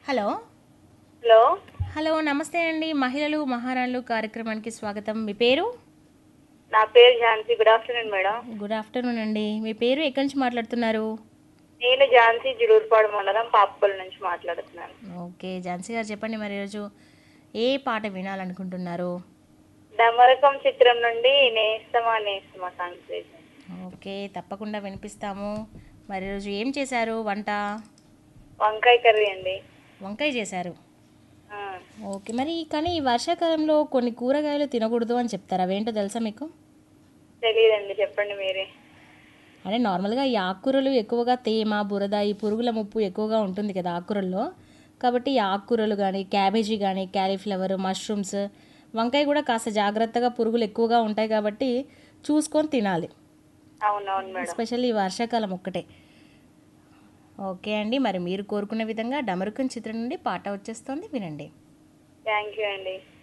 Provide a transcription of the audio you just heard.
hello hello hello నమస్తే అండి మహిళలు మహారాణులు కార్యక్రమానికి స్వాగతం మీ పేరు నా పేరు Jhansi good afternoon madam good afternoon అండి మీ పేరు ఎక్కడి నుంచి మాట్లాడుతున్నారు నేను ఝాన్సీ జుడూరుపాడు మండలం పాపపల్లి నుంచి మాట్లాడుతున్నాను ఓకే ఝాన్సీ గారు చెప్పండి మరి ఈరోజు ఏ పాట వినాలనుకుంటున్నారు డమరకం చిత్రం నుండి నేస్తమా నేస్తమా సాంగ్ ప్లీజ్ ఓకే తప్పకుండా వినిపిస్తాము మరి ఈరోజు ఏం చేశారు వంట వంకాయ కర్రీ అండి వంకాయ చేశారు ఆ, ఓకే మరి కానీ ఈ వర్షాకాలంలో కొన్ని కూరగాయలు తినకూడదు అని చెప్తారు అవేంటో తెలుసా మీకు తెలియదండి చెప్పండి మీరే అంటే నార్మల్గా ఈ ఆకుకూరలు ఎక్కువగా తేమ బురద ఈ పురుగుల ముప్పు ఎక్కువగా ఉంటుంది కదా ఆకుకూరల్లో కాబట్టి ఈ ఆకుకూరలు కానీ క్యాబేజీ కానీ క్యాలీఫ్లవర్ మష్రూమ్స్ వంకాయ కూడా కాస్త జాగ్రత్తగా పురుగులు ఎక్కువగా ఉంటాయి కాబట్టి చూసుకొని తినాలి అవునవును మేడం ఎస్పెషల్లీ ఈ వర్షాకాలం ఒక్కటే ఓకే అండి మరి మీరు కోరుకున్న విధంగా డమరుకం చిత్రం నుండి పాట వచ్చేస్తుంది వినండి థ్యాంక్ యూ అండి